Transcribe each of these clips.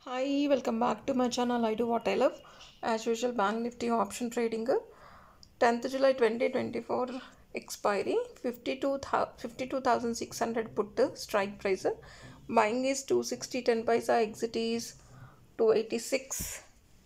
Hi, welcome back to my channel. I do what I love. As usual, Bank Nifty option trading. 10th July 2024 expiry 52 52,600 put strike price. Buying is 260 10 paisa, exit is 286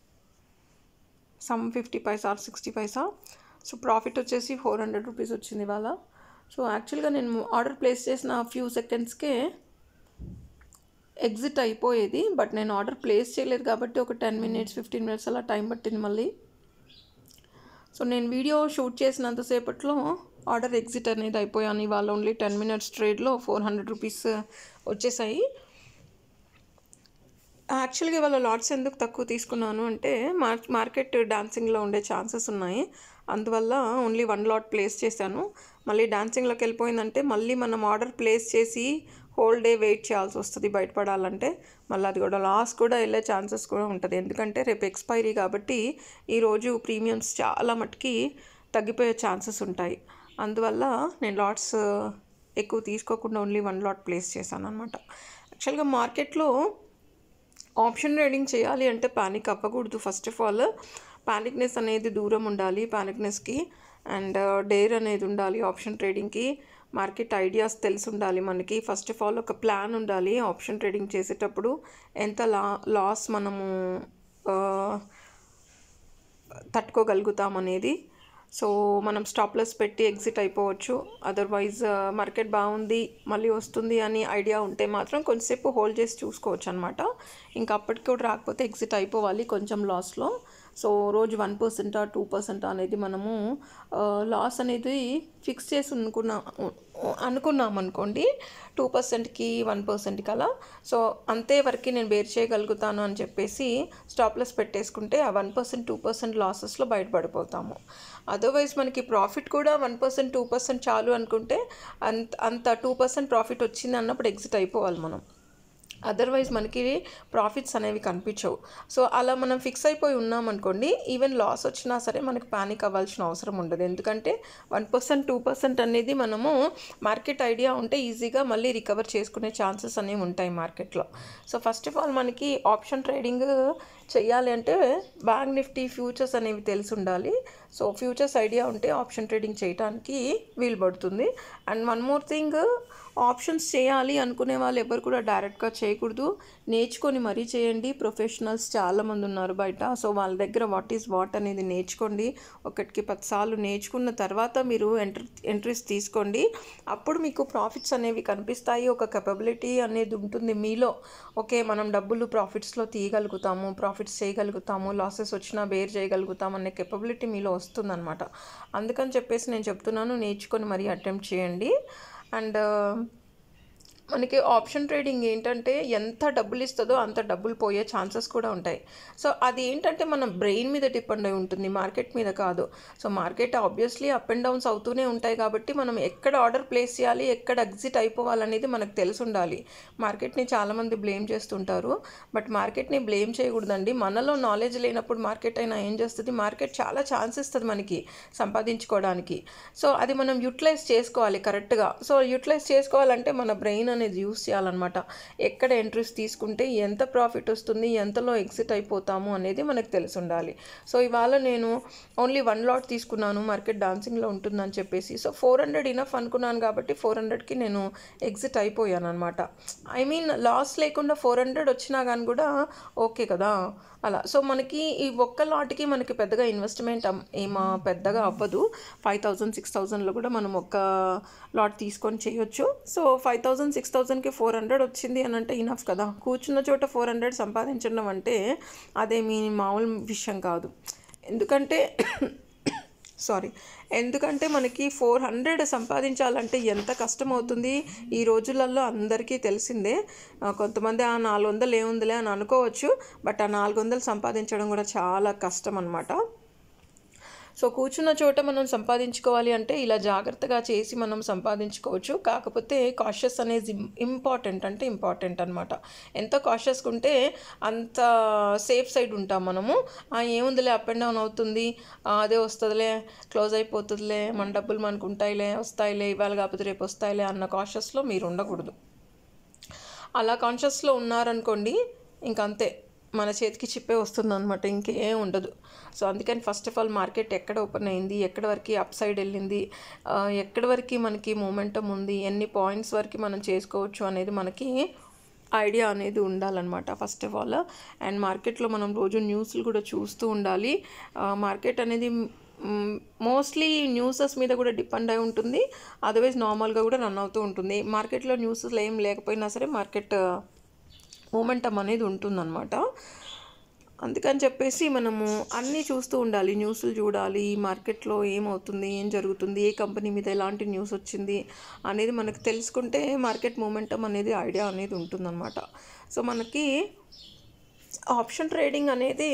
some fifty paisa or sixty paisa so profit వచ్చేసి four hundred rupees వచ్చింది ఇవాళ so యాక్చువల్గా నేను order place చేసిన few సెకండ్స్కే exit అయిపోయేది but నేను order place చేయలేదు కాబట్టి ఒక టెన్ మినిట్స్ ఫిఫ్టీన్ మినిట్స్ అలా టైం పట్టింది మళ్ళీ సో నేను వీడియో షూట్ చేసినంతసేపట్లో ఆర్డర్ ఎగ్జిట్ అనేది అయిపోయాను ఇవాళ ఓన్లీ టెన్ మినిట్స్ ట్రేడ్లో ఫోర్ హండ్రెడ్ రూపీస్ వచ్చేసాయి యాక్చువల్గా ఇవాళ లాట్స్ ఎందుకు తక్కువ తీసుకున్నాను అంటే మార్ మార్కెట్ డాన్సింగ్లో ఉండే ఛాన్సెస్ ఉన్నాయి అందువల్ల ఓన్లీ వన్ లాట్ ప్లేస్ చేశాను మళ్ళీ డాన్సింగ్లోకి వెళ్ళిపోయిందంటే మళ్ళీ మనం ఆర్డర్ ప్లేస్ చేసి హోల్ డే వెయిట్ చేయాల్సి వస్తుంది బయటపడాలంటే మళ్ళీ అది కూడా లాస్ కూడా వెళ్ళే ఛాన్సెస్ కూడా ఉంటుంది ఎందుకంటే రేపు ఎక్స్పైరీ కాబట్టి ఈరోజు ప్రీమియమ్స్ చాలా మటుకి తగ్గిపోయే ఛాన్సెస్ ఉంటాయి అందువల్ల నేను లాట్స్ ఎక్కువ తీసుకోకుండా ఓన్లీ వన్ లాట్ ప్లేస్ చేశాను అనమాట యాక్చువల్గా మార్కెట్లో ఆప్షన్ ట్రేడింగ్ చేయాలి అంటే ప్యానిక్ అవ్వకూడదు ఫస్ట్ ఆఫ్ ఆల్ ప్యానిక్నెస్ అనేది దూరం ఉండాలి ప్యానిక్నెస్కి అండ్ డేర్ అనేది ఉండాలి ఆప్షన్ ట్రేడింగ్కి మార్కెట్ ఐడియాస్ తెలిసి ఉండాలి మనకి ఫస్ట్ ఆఫ్ ఆల్ ఒక ప్లాన్ ఉండాలి ఆప్షన్ ట్రేడింగ్ చేసేటప్పుడు ఎంత లా లాస్ మనము తట్టుకోగలుగుతాం అనేది సో మనం స్టాప్లెస్ పెట్టి ఎగ్జిట్ అయిపోవచ్చు అదర్వైజ్ మార్కెట్ బాగుంది మళ్ళీ వస్తుంది అని ఐడియా ఉంటే మాత్రం కొంచెంసేపు హోల్డ్ చేసి చూసుకోవచ్చు అనమాట ఇంకా అప్పటికి కూడా రాకపోతే ఎగ్జిట్ అయిపోవాలి కొంచెం లాస్లో సో రోజు వన్ పర్సెంటా టూ పర్సెంటా అనేది మనము లాస్ అనేది ఫిక్స్ చేసి అనుకున్నా అనుకున్నాం అనుకోండి టూ పర్సెంట్కి వన్ పర్సెంట్కి అలా సో అంతే వరకు నేను బేర్ చేయగలుగుతాను అని చెప్పేసి స్టాప్లెస్ పెట్టేసుకుంటే ఆ వన్ పర్సెంట్ టూ పర్సెంట్ లాసెస్లో బయటపడిపోతాము అదర్వైజ్ మనకి ప్రాఫిట్ కూడా వన్ పర్సెంట్ టూ పర్సెంట్ చాలు అనుకుంటే అంత అంత టూ పర్సెంట్ ప్రాఫిట్ వచ్చింది అన్నప్పుడు ఎగ్జిట్ అయిపోవాలి మనం అదర్వైజ్ మనకి ప్రాఫిట్స్ అనేవి కనిపించవు సో అలా మనం ఫిక్స్ అయిపోయి ఉన్నామనుకోండి ఈవెన్ లాస్ వచ్చినా సరే మనకి ప్యానిక్ అవ్వాల్సిన అవసరం ఉండదు ఎందుకంటే వన్ పర్సెంట్ టూ పర్సెంట్ అనేది మనము మార్కెట్ ఐడియా ఉంటే ఈజీగా మళ్ళీ రికవర్ చేసుకునే ఛాన్సెస్ అనేవి ఉంటాయి మార్కెట్లో సో ఫస్ట్ ఆఫ్ ఆల్ మనకి ఆప్షన్ ట్రేడింగ్ చెయ్యాలి అంటే బ్యాంక్ నిఫ్టీ ఫ్యూచర్స్ అనేవి తెలిసి ఉండాలి సో ఫ్యూచర్స్ ఐడియా ఉంటే ఆప్షన్ ట్రేడింగ్ చేయడానికి వీలు పడుతుంది and one more thing options చేయాలి అనుకునే వాళ్ళు ఎవరు కూడా డైరెక్ట్గా చేయకూడదు నేర్చుకొని మరీ చేయండి ప్రొఫెషనల్స్ చాలామంది ఉన్నారు బయట సో వాళ్ళ దగ్గర వాట్ ఈజ్ వాట్ అనేది నేర్చుకోండి ఒకటికి పదిసార్లు నేర్చుకున్న తర్వాత మీరు ఎంట్రీ ఎంట్రీస్ తీసుకోండి అప్పుడు మీకు ప్రాఫిట్స్ అనేవి కనిపిస్తాయి ఒక కెపబిలిటీ అనేది ఉంటుంది మీలో ఓకే మనం డబ్బులు ప్రాఫిట్స్లో తీయగలుగుతాము ప్రాఫిట్స్ చేయగలుగుతాము లాసెస్ వచ్చినా బేర్ చేయగలుగుతాం అనే కెపబిలిటీ మీలో వస్తుందన్నమాట అందుకని చెప్పేసి నేను చెప్తున్నాను నేర్చుకొని మరీ అటెంప్ట్ చేయండి అండ్ మనకి ఆప్షన్ ట్రేడింగ్ ఏంటంటే ఎంత డబ్బులు ఇస్తుందో అంత డబ్బులు పోయే ఛాన్సెస్ కూడా ఉంటాయి సో అది ఏంటంటే మన బ్రెయిన్ మీద డిపెండ్ అయి ఉంటుంది మార్కెట్ మీద కాదు so market obviously up and downs అవుతూనే ఉంటాయి కాబట్టి మనం ఎక్కడ ఆర్డర్ ప్లేస్ చేయాలి ఎక్కడ ఎగ్జిట్ అయిపోవాలనేది మనకు తెలిసి ఉండాలి మార్కెట్ని చాలామంది బ్లేమ్ చేస్తుంటారు బట్ మార్కెట్ని బ్లేమ్ చేయకూడదండి మనలో నాలెడ్జ్ లేనప్పుడు మార్కెట్ అయినా ఏం చేస్తుంది మార్కెట్ చాలా ఛాన్స్ ఇస్తుంది మనకి సంపాదించుకోవడానికి సో అది మనం యూటిలైజ్ చేసుకోవాలి కరెక్ట్గా సో యూటిలైజ్ చేసుకోవాలంటే మన బ్రెయిన్ అనేది యూస్ చేయాలన్నమాట ఎక్కడ ఎంట్రీస్ తీసుకుంటే ఎంత ప్రాఫిట్ వస్తుంది ఎంతలో ఎగ్జిట్ అయిపోతాము అనేది మనకు తెలిసి ఉండాలి సో ఇవాళ నేను ఓన్లీ వన్ లాట్ తీసుకున్నాను మార్కెట్ డాన్సింగ్లో ఉంటుందని చెప్పేసి సో ఫోర్ హండ్రెడ్ ఇనఫ్ అనుకున్నాను కాబట్టి ఫోర్ హండ్రెడ్కి నేను ఎగ్జిట్ అయిపోయాను అనమాట ఐ మీన్ లాస్ లేకుండా ఫోర్ హండ్రెడ్ వచ్చినా కానీ కూడా ఓకే కదా అలా సో మనకి ఈ ఒక్క లాట్కి మనకి పెద్దగా ఇన్వెస్ట్మెంట్ ఏమా పెద్దగా అవ్వదు ఫైవ్ థౌజండ్ సిక్స్ థౌజండ్లో కూడా మనం ఒక్క లాట్ తీసుకొని చేయొచ్చు సో ఫైవ్ థౌజండ్ సిక్స్ థౌజండ్కి ఫోర్ హండ్రెడ్ వచ్చింది అని అంటే ఇనఫ్ కదా కూర్చున్న చోట ఫోర్ హండ్రెడ్ సంపాదించడం అంటే అదేమీ మామూలు విషయం కాదు ఎందుకంటే సారీ ఎందుకంటే మనకి ఫోర్ హండ్రెడ్ సంపాదించాలంటే ఎంత కష్టం అవుతుంది ఈ రోజులలో అందరికీ తెలిసిందే కొంతమంది ఆ నాలుగు వందలు ఏముందిలే అని అనుకోవచ్చు బట్ ఆ నాలుగు వందలు సంపాదించడం కూడా చాలా కష్టం అనమాట సో కూర్చున్న చోట మనం సంపాదించుకోవాలి అంటే ఇలా జాగ్రత్తగా చేసి మనం సంపాదించుకోవచ్చు కాకపోతే కాషియస్ అనేది ఇంపార్టెంట్ అంటే ఇంపార్టెంట్ అనమాట ఎంత కాషియస్గా ఉంటే అంత సేఫ్ సైడ్ ఉంటాం మనము ఏముందిలే అప్ అండ్ డౌన్ అవుతుంది అదే వస్తుందిలే క్లోజ్ అయిపోతుందిలే మన డబ్బులు మనకు ఉంటాయిలే వస్తాయిలే ఇవాళ కాకపోతే రేపు వస్తాయిలే అన్న కాషియస్లో మీరు ఉండకూడదు అలా కాన్షియస్లో ఉన్నారనుకోండి ఇంకంతే మన చేతికి చిప్పే వస్తుంది అనమాట ఇంకేం ఉండదు సో అందుకని ఫస్ట్ ఆఫ్ ఆల్ మార్కెట్ ఎక్కడ ఓపెన్ అయింది ఎక్కడ వరకు అప్ సైడ్ వెళ్ళింది ఆ, ఎక్కడ వరకు మనకి మూమెంటం ఉంది ఎన్ని పాయింట్స్ వరకు మనం చేసుకోవచ్చు అనేది మనకి ఐడియా అనేది ఉండాలన్నమాట ఫస్ట్ ఆఫ్ ఆల్ అండ్ మార్కెట్లో మనం రోజు న్యూస్లు కూడా చూస్తూ ఉండాలి మార్కెట్ అనేది మోస్ట్లీ న్యూసెస్ మీద కూడా డిపెండ్ అయి ఉంటుంది అదర్వైజ్ నార్మల్గా కూడా రన్ అవుతూ ఉంటుంది మార్కెట్లో న్యూసెస్ ఏం లేకపోయినా సరే మార్కెట్ మూమెంటం అనేది ఉంటుందన్నమాట అందుకని చెప్పేసి మనము అన్నీ చూస్తూ ఉండాలి న్యూస్లు చూడాలి మార్కెట్లో ఏమవుతుంది ఏం జరుగుతుంది ఏ కంపెనీ మీద ఎలాంటి న్యూస్ వచ్చింది అనేది మనకు తెలుసుకుంటే మార్కెట్ మూమెంటం అనేది ఐడియా అనేది ఉంటుందన్నమాట సో మనకి ఆప్షన్ ట్రేడింగ్ అనేది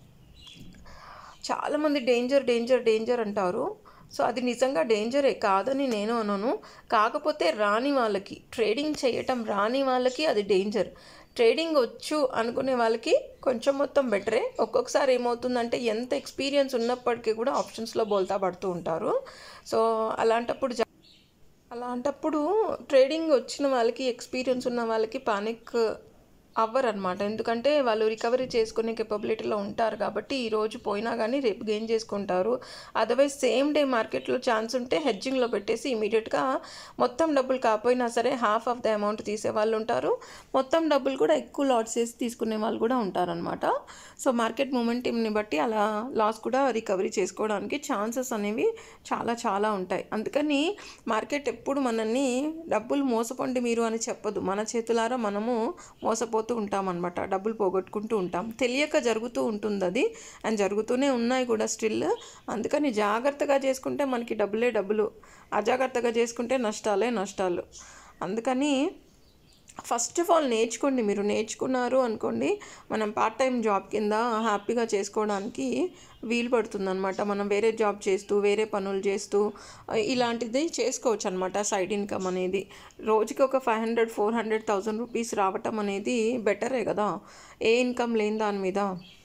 చాలామంది డేంజర్ డేంజర్ డేంజర్ అంటారు సో అది నిజంగా డేంజరే కాదని నేను అనను కాకపోతే రాని వాళ్ళకి ట్రేడింగ్ చేయటం రాని వాళ్ళకి అది డేంజర్ ట్రేడింగ్ వచ్చు అనుకునే వాళ్ళకి కొంచెం మొత్తం బెటరే ఒక్కొక్కసారి ఏమవుతుందంటే ఎంత ఎక్స్పీరియన్స్ ఉన్నప్పటికీ కూడా ఆప్షన్స్లో బోల్తా పడుతూ ఉంటారు సో అలాంటప్పుడు జా- అలాంటప్పుడు ట్రేడింగ్ వచ్చిన వాళ్ళకి ఎక్స్పీరియన్స్ ఉన్న వాళ్ళకి పానిక్ అవ్వరనమాట ఎందుకంటే వాళ్ళు రికవరీ చేసుకునే కెపబిలిటీలో ఉంటారు కాబట్టి ఈ రోజు పోయినా కానీ రేపు గెయిన్ చేసుకుంటారు అదర్వైజ్ సేమ్ డే మార్కెట్లో ఛాన్స్ ఉంటే హెడ్జింగ్లో పెట్టేసి ఇమీడియట్గా మొత్తం డబ్బులు కాకపోయినా సరే హాఫ్ ఆఫ్ ద అమౌంట్ తీసే వాళ్ళు ఉంటారు మొత్తం డబ్బులు కూడా ఎక్కువ లాట్స్ వేసి తీసుకునే వాళ్ళు కూడా ఉంటారనమాట సో మార్కెట్ మూమెంట్ని బట్టి అలా లాస్ కూడా రికవరీ చేసుకోవడానికి ఛాన్సెస్ అనేవి చాలా చాలా ఉంటాయి అందుకని మార్కెట్ ఎప్పుడు మనల్ని డబ్బులు మోసపోండి మీరు అని చెప్పదు మన చేతులారా మనము మోసపోతూ ఉంటామన్నమాట డబ్బులు పోగొట్టుకుంటూ ఉంటాం తెలియక జరుగుతూ ఉంటుంది అది అండ్ జరుగుతూనే ఉన్నాయి కూడా స్టిల్ అందుకని జాగ్రత్తగా చేసుకుంటే మనకి డబ్బులే డబ్బులు అజాగ్రత్తగా చేసుకుంటే నష్టాలే నష్టాలు అందుకని ఫస్ట్ ఆఫ్ ఆల్ నేర్చుకోండి మీరు నేర్చుకున్నారు అనుకోండి మనం పార్ట్ టైం జాబ్ కింద హ్యాపీగా చేసుకోవడానికి వీలు పడుతుందన్నమాట మనం వేరే జాబ్ చేస్తూ వేరే పనులు చేస్తూ ఆ, ఇలాంటిది చేసుకోవచ్చు అనమాట సైడ్ ఇన్కమ్ అనేది రోజుకి ఒక five hundred four hundred thousand rupees రావటం అనేది బెటరే కదా ఏ ఇన్కమ్ లేని దాని మీద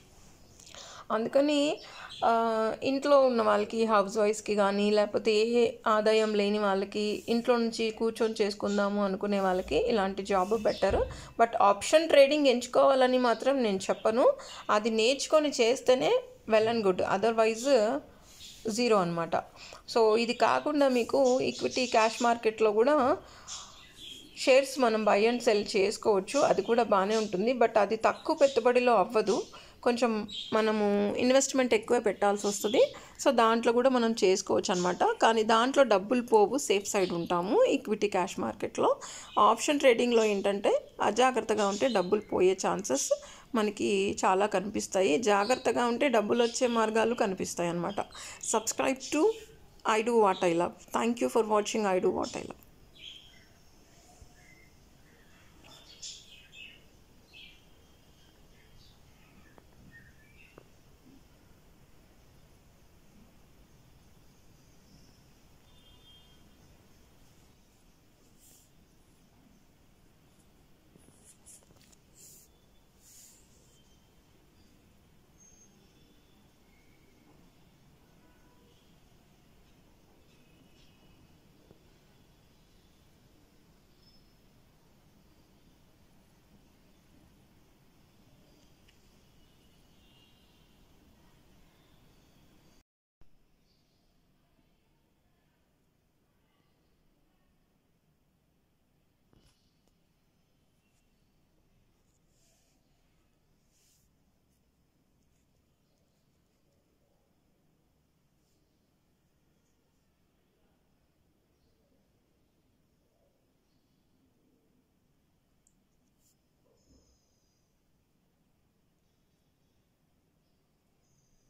అందుకని ఆ, ఇంట్లో ఉన్న వాళ్ళకి హౌస్ వైఫ్స్కి కానీ లేకపోతే ఏ ఆదాయం లేని వాళ్ళకి ఇంట్లో నుంచి కూర్చొని చేసుకుందాము అనుకునే వాళ్ళకి ఇలాంటి job better but option trading ఎంచుకోవాలని మాత్రం నేను చెప్పను అది నేర్చుకొని చేస్తేనే well and good otherwise zero అనమాట సో ఇది కాకుండా మీకు ఈక్విటీ క్యాష్ మార్కెట్లో కూడా షేర్స్ మనం బై అండ్ సెల్ చేసుకోవచ్చు అది కూడా బాగానే ఉంటుంది బట్ అది తక్కువ పెట్టుబడిలో అవ్వదు కొంచెం మనము ఇన్వెస్ట్మెంట్ ఎక్కువ పెట్టాల్సి వస్తుంది సో దాంట్లో కూడా మనం చేసుకోవచ్చు అనమాట కానీ దాంట్లో డబ్బులు పోవు సేఫ్ సైడ్ ఉంటాము ఈక్విటీ క్యాష్ మార్కెట్లో ఆప్షన్ ట్రేడింగ్లో ఏంటంటే అజాగ్రత్తగా ఉంటే డబ్బులు పోయే ఛాన్సెస్ మనకి చాలా కనిపిస్తాయి జాగ్రత్తగా ఉంటే డబ్బులు వచ్చే మార్గాలు కనిపిస్తాయి అన్నమాట subscribe to I do what I love thank you for watching I do what I love